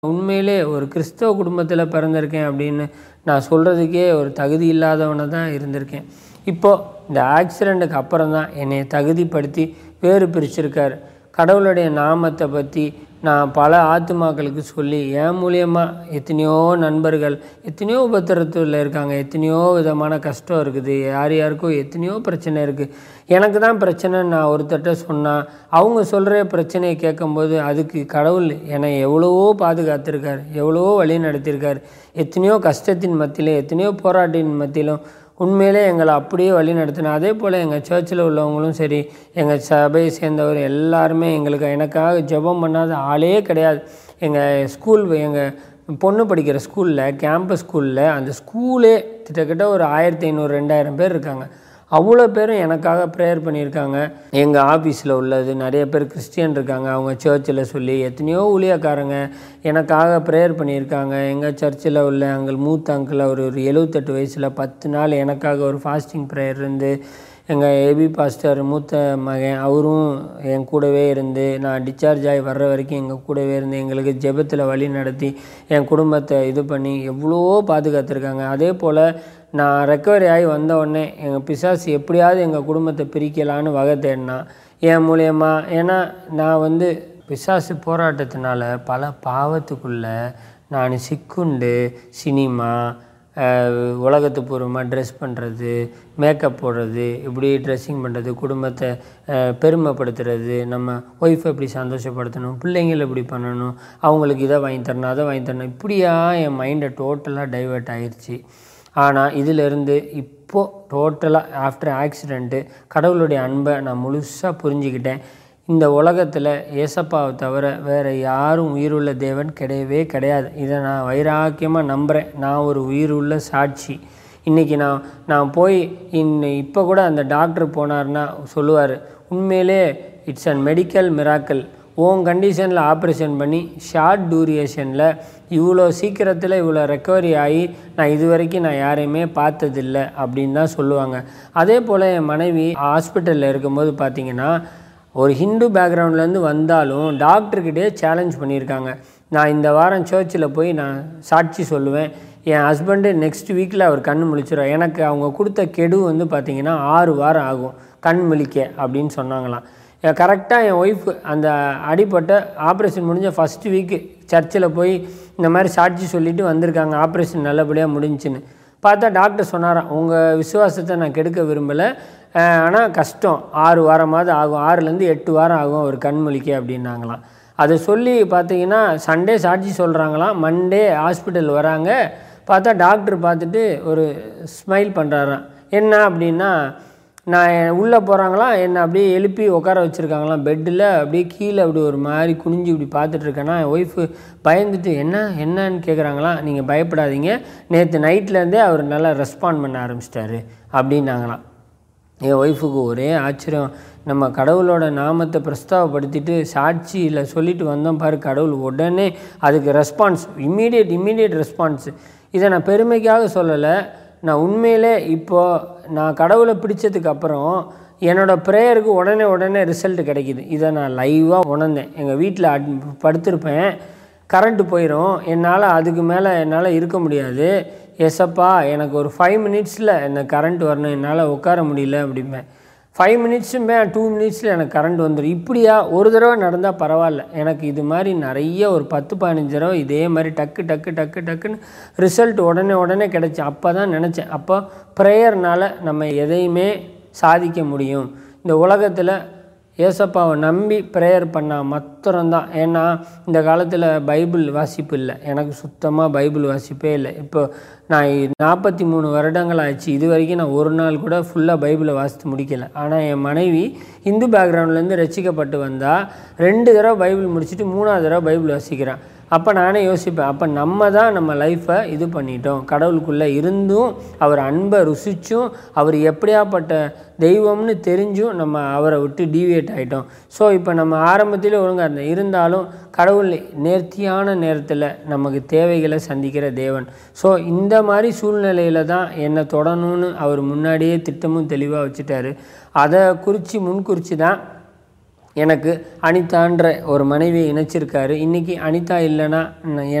உண்மையிலே ஒரு கிறிஸ்தவ குடும்பத்தில் பிறந்திருக்கேன் அப்படின்னு நான் சொல்கிறதுக்கே ஒரு தகுதி இல்லாதவனை தான் இருந்திருக்கேன் இப்போது இந்த ஆக்சிடெண்ட்டுக்கு அப்புறம் தான் என்னை தகுதிப்படுத்தி வேறு பிரிச்சிருக்காரு கடவுளுடைய நாமத்தை பற்றி நான் பல ஆத்துமாக்களுக்கு சொல்லி என் மூலியமாக எத்தனையோ நண்பர்கள் எத்தனையோ உபத்திரத்தில் இருக்காங்க எத்தனையோ விதமான கஷ்டம் இருக்குது யார் யாருக்கோ எத்தனையோ பிரச்சனை இருக்குது எனக்கு தான் பிரச்சனைன்னு நான் ஒருத்தட்ட சொன்னால் அவங்க சொல்கிற பிரச்சனையை கேட்கும்போது அதுக்கு கடவுள் என்னை எவ்வளவோ பாதுகாத்திருக்கார் எவ்வளவோ வழி நடத்தியிருக்கார் எத்தனையோ கஷ்டத்தின் மத்தியிலும் எத்தனையோ போராட்டின் மத்தியிலும் உண்மையிலே எங்களை அப்படியே வழி நடத்தின அதே போல் எங்கள் சர்ச்சில் உள்ளவங்களும் சரி எங்கள் சபையை சேர்ந்தவர் எல்லாருமே எங்களுக்கு எனக்காக ஜெபம் பண்ணாத ஆளே கிடையாது எங்கள் ஸ்கூல் எங்கள் பொண்ணு படிக்கிற ஸ்கூலில் கேம்பஸ் ஸ்கூலில் அந்த ஸ்கூலே கிட்டத்தட்ட ஒரு ஆயிரத்தி ஐநூறு ரெண்டாயிரம் பேர் இருக்காங்க அவ்வளோ பேரும் எனக்காக ப்ரேயர் பண்ணியிருக்காங்க எங்கள் ஆஃபீஸில் உள்ளது நிறைய பேர் கிறிஸ்டியன் இருக்காங்க அவங்க சர்ச்சில் சொல்லி எத்தனையோ ஊழியக்காரங்க எனக்காக ப்ரேயர் பண்ணியிருக்காங்க எங்கள் சர்ச்சில் உள்ள அங்கிள் மூத்த அங்கிள் அவர் ஒரு எழுவத்தெட்டு வயசில் பத்து நாள் எனக்காக ஒரு ஃபாஸ்டிங் ப்ரேயர் இருந்து எங்கள் ஏபி பாஸ்டர் மூத்த மகன் அவரும் என் கூடவே இருந்து நான் டிஸ்சார்ஜ் ஆகி வர்ற வரைக்கும் எங்கள் கூடவே இருந்து எங்களுக்கு ஜெபத்தில் வழி நடத்தி என் குடும்பத்தை இது பண்ணி எவ்வளோ பாதுகாத்துருக்காங்க அதே போல் நான் ரெக்கவரி ஆகி வந்த உடனே எங்கள் பிசாசு எப்படியாவது எங்கள் குடும்பத்தை பிரிக்கலான்னு வகை தேடினான் என் மூலியமா ஏன்னா நான் வந்து பிசாசு போராட்டத்தினால பல பாவத்துக்குள்ளே நான் சிக்குண்டு சினிமா உலகத்து பூர்வமாக ட்ரெஸ் பண்ணுறது மேக்கப் போடுறது இப்படி ட்ரெஸ்ஸிங் பண்ணுறது குடும்பத்தை பெருமைப்படுத்துறது நம்ம ஒய்ஃபை எப்படி சந்தோஷப்படுத்தணும் பிள்ளைங்களை எப்படி பண்ணணும் அவங்களுக்கு இதை வாங்கி தரணும் அதை வாங்கி தரணும் இப்படியா என் மைண்டை டோட்டலாக டைவெர்ட் ஆயிடுச்சு ஆனால் இதிலிருந்து இப்போது டோட்டலாக ஆஃப்டர் ஆக்சிடெண்ட்டு கடவுளுடைய அன்பை நான் முழுசாக புரிஞ்சுக்கிட்டேன் இந்த உலகத்தில் ஏசப்பாவை தவிர வேறு யாரும் உயிருள்ள தேவன் கிடையவே கிடையாது இதை நான் வைராக்கியமாக நம்புகிறேன் நான் ஒரு உயிருள்ள சாட்சி இன்றைக்கி நான் நான் போய் இன்னும் இப்போ கூட அந்த டாக்டர் போனார்னா சொல்லுவார் உண்மையிலே it's an medical miracle own கண்டிஷனில் ஆப்ரேஷன் பண்ணி ஷார்ட் டூரியேஷனில் இவ்வளோ சீக்கிரத்தில் இவ்வளோ ரெக்கவரி ஆகி நான் இது வரைக்கும் நான் யாரையுமே பார்த்ததில்ல அப்படின்னு தான் சொல்லுவாங்க அதே போல் என் மனைவி ஹாஸ்பிட்டலில் இருக்கும்போது பார்த்திங்கன்னா ஒரு ஹிந்து பேக்ரவுண்ட்லேருந்து வந்தாலும் டாக்டர்கிட்டே சேலஞ்ச் பண்ணியிருக்காங்க நான் இந்த வாரம் சர்ச்சில் போய் நான் சாட்சி சொல்லுவேன் என் ஹஸ்பண்டு நெக்ஸ்ட் வீக்கில் அவர் கண் முழிச்சிடும் எனக்கு அவங்க கொடுத்த கெடு வந்து பார்த்திங்கன்னா ஆறு வாரம் ஆகும் கண் முழிக்க அப்படின்னு சொன்னாங்களாம் கரெக்டாக என் ஒய்ஃப் அந்த அடிப்பட்ட ஆப்ரேஷன் முடிஞ்ச ஃபஸ்ட்டு வீக்கு சர்ச்சில் போய் இந்த மாதிரி சாட்சி சொல்லிவிட்டு வந்திருக்காங்க ஆப்ரேஷன் நல்லபடியாக முடிஞ்சுன்னு பார்த்தா டாக்டர் சொன்னாராம் உங்கள் விசுவாசத்தை நான் கெடுக்க விரும்பலை ஆனால் கஷ்டம் ஆறு வாரமாவது ஆகும் ஆறுலேருந்து எட்டு வாரம் ஆகும் அவர் கண்மொழிக்க அப்படின்னாங்களாம் அதை சொல்லி பார்த்தீங்கன்னா சண்டே சாட்சி சொல்கிறாங்களாம் மண்டே ஹாஸ்பிட்டல் வராங்க பார்த்தா டாக்டர் பார்த்துட்டு ஒரு ஸ்மைல் பண்ணுறாராம் என்ன அப்படின்னா நான் உள்ளே போகிறாங்களாம் என்னை அப்படியே எழுப்பி உட்கார வச்சுருக்காங்களாம் பெட்டில் அப்படியே கீழே அப்படி ஒரு மாதிரி குனிஞ்சு இப்படி பார்த்துட்ருக்கேன்னா என் ஒய்ஃபு பயந்துட்டு என்ன என்னன்னு கேட்குறாங்களாம் நீங்கள் பயப்படாதீங்க நேற்று நைட்லேருந்தே அவர் நல்லா ரெஸ்பாண்ட் பண்ண ஆரம்பிச்சிட்டாரு அப்படின்னாங்களாம் என் ஒய்ஃபுக்கு ஒரே ஆச்சரியம் நம்ம கடவுளோட நாமத்தை பிரஸ்தாவப்படுத்திட்டு சாட்சியில் சொல்லிட்டு வந்தோம் பாரு கடவுள் உடனே அதுக்கு ரெஸ்பான்ஸ் இம்மீடியட் இம்மீடியட் ரெஸ்பான்ஸ் இதை நான் பெருமைக்காக சொல்லலை நான் உண்மையிலே இப்போது நான் கடவுளை பிடிச்சதுக்கு அப்புறம் என்னோடய ப்ரேயருக்கு உடனே உடனே ரிசல்ட் கிடைக்கிது இதை நான் லைவாக உணர்ந்தேன் எங்கள் வீட்டில் அட் படுத்திருப்பேன் கரண்ட்டு போயிடும் என்னால் அதுக்கு மேலே என்னால் இருக்க முடியாது எஸ்ஸப்பா எனக்கு ஒரு ஃபைவ் மினிட்ஸில் என்ன கரண்ட் வரணும் என்னால் உட்கார முடியல அப்படிம்பேன் ஃபைவ் மினிட்ஸுமே டூ மினிட்ஸில் எனக்கு கரண்ட் வந்துடும் இப்படியா ஒரு தடவை நடந்தால் பரவாயில்ல எனக்கு இது மாதிரி நிறைய ஒரு பத்து பதினஞ்சு தடவை இதே மாதிரி டக்கு டக்கு டக்கு டக்குன்னு ரிசல்ட் உடனே உடனே கிடச்சி அப்போ தான் நினச்சேன் அப்போ ப்ரேயர்னால் நம்ம எதையுமே சாதிக்க முடியும் இந்த உலகத்தில் ஏசப்பாவை நம்பி ப்ரேயர் பண்ணால் மாத்திரம்தான் ஏன்னா இந்த காலத்தில் பைபிள் வாசிப்பு இல்லை எனக்கு சுத்தமாக பைபிள் வாசிப்பே இல்லை இப்போ நான் நாற்பத்தி மூணு வருடங்கள் ஆச்சு இது வரைக்கும் நான் ஒரு நாள் கூட ஃபுல்லாக பைபிளை வாசித்து முடிக்கலை ஆனால் என் மனைவி இந்து பேக்ரவுண்ட்லேருந்து ரசிக்கப்பட்டு வந்தால் ரெண்டு தடவை பைபிள் முடிச்சுட்டு மூணாவது தடவை பைபிள் வாசிக்கிறான் அப்போ நானே யோசிப்பேன் அப்போ நம்ம தான் நம்ம லைஃப்பை இது பண்ணிட்டோம் கடவுளுக்குள்ளே இருந்தும் அவர் அன்பை ருசிச்சும் அவர் எப்படியாப்பட்ட தெய்வம்னு தெரிஞ்சும் நம்ம அவரை விட்டு டீவியேட் ஆகிட்டோம் ஸோ இப்போ நம்ம ஆரம்பத்தில் ஒழுங்காக இருந்தோம் இருந்தாலும் கடவுள் நேர்த்தியான நேரத்தில் நமக்கு தேவைகளை சந்திக்கிற தேவன் ஸோ இந்த மாதிரி சூழ்நிலையில் தான் என்னை தொடணும்னு அவர் முன்னாடியே திட்டமும் தெளிவாக வச்சுட்டாரு அதை குறித்து முன்குறித்து தான் எனக்கு அனிதான்ற ஒரு மனைவியை இணைச்சிருக்காரு இன்றைக்கி அனிதா இல்லைன்னா